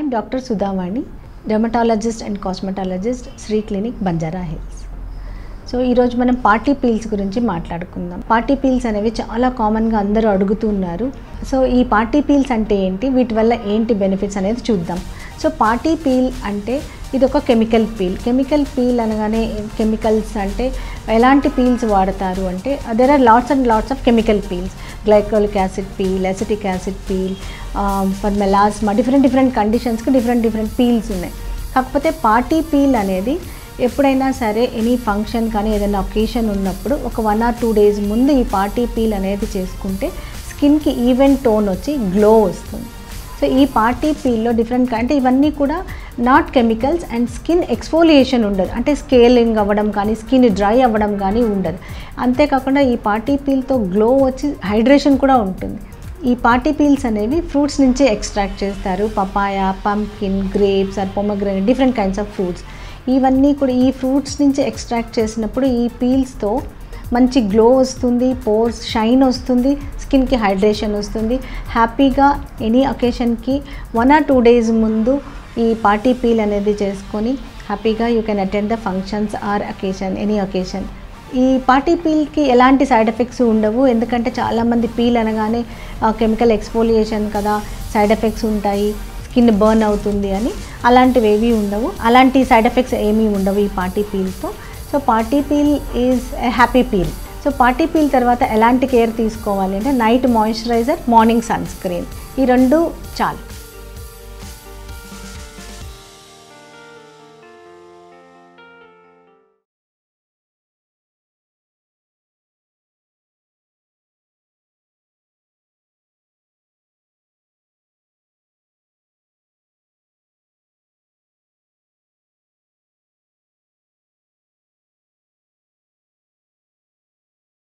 doctor Sudhavani dermatologist and cosmetologist Sri clinic Banjara Hills so ఈరోజు మనం party peels గురించి మాట్లాడుకుందాం పార్టీ పీల్స్ అనేవి చాలా కామన్గా అందరూ అడుగుతున్నారు సో ఈ పార్టీ పీల్స్ అంటే ఏంటి వీటి వల్ల ఏంటి బెనిఫిట్స్ అనేది చూద్దాం సో పార్టీ పీల్ అంటే ఇది ఒక కెమికల్ పీల్ కెమికల్ పీల్ అనగానే కెమికల్స్ అంటే ఎలాంటి పీల్స్ వాడతారు అంటే there are lots and lots of chemical peels glycolic acid peel acetic acid peel for melasma different different కండిషన్స్కి డిఫరెంట్ డిఫరెంట్ పీల్స్ ఉన్నాయి కాకపోతే పార్టీ పీల్ అనేది ఎప్పుడైనా సరే ఎనీ ఫంక్షన్ కానీ ఏదైనా ఒకేషన్ ఉన్నప్పుడు ఒక వన్ ఆర్ టూ డేస్ ముందు ఈ పార్టీ పీల్ అనేది చేసుకుంటే స్కిన్కి ఈవెన్ టోన్ వచ్చి గ్లో వస్తుంది సో ఈ పార్టీ పీల్లో డిఫరెంట్ అంటే ఇవన్నీ కూడా not chemicals and skin exfoliation ఉండదు అంటే స్కేలింగ్ అవ్వడం కానీ స్కిన్ డ్రై అవ్వడం కానీ ఉండదు అంతేకాకుండా ఈ పార్టీ పీల్తో గ్లో వచ్చి హైడ్రేషన్ కూడా ఉంటుంది ఈ పార్టీ పీల్స్ అనేవి ఫ్రూట్స్ నుంచి ఎక్స్ట్రాక్ట్ చేస్తారు papaya pumpkin grapes or pomegranate different kinds of fruits ఇవన్నీ కూడా ఈ ఫ్రూట్స్ నుంచి ఎక్స్ట్రాక్ట్ చేసినప్పుడు ఈ పీల్స్తో మంచి గ్లో వస్తుంది పోర్స్ షైన్ వస్తుంది స్కిన్కి హైడ్రేషన్ వస్తుంది హ్యాపీగా ఎనీ అకేషన్కి వన్ ఆర్ టూ డేస్ ముందు ఈ పార్టీ పీల్ అనేది చేసుకొని హ్యాపీగా you can attend the functions or occasion any occasion ఈ పార్టీ పీల్కి ఎలాంటి సైడ్ ఎఫెక్ట్స్ ఉండవు ఎందుకంటే చాలామంది పీల్ అనగానే కెమికల్ ఎక్స్ఫోలియేషన్ కదా సైడ్ ఎఫెక్ట్స్ ఉంటాయి స్కిన్ బర్న్ అవుతుంది అని అలాంటివి ఏవి ఉండవు అలాంటి సైడ్ ఎఫెక్ట్స్ ఏమీ ఉండవు ఈ పార్టీ పీల్తో so party peel is a happy peel so party peel తర్వాత ఎలాంటి కేర్ తీసుకోవాలి అంటే night moisturiser morning sunscreen ఈ రెండు చాలు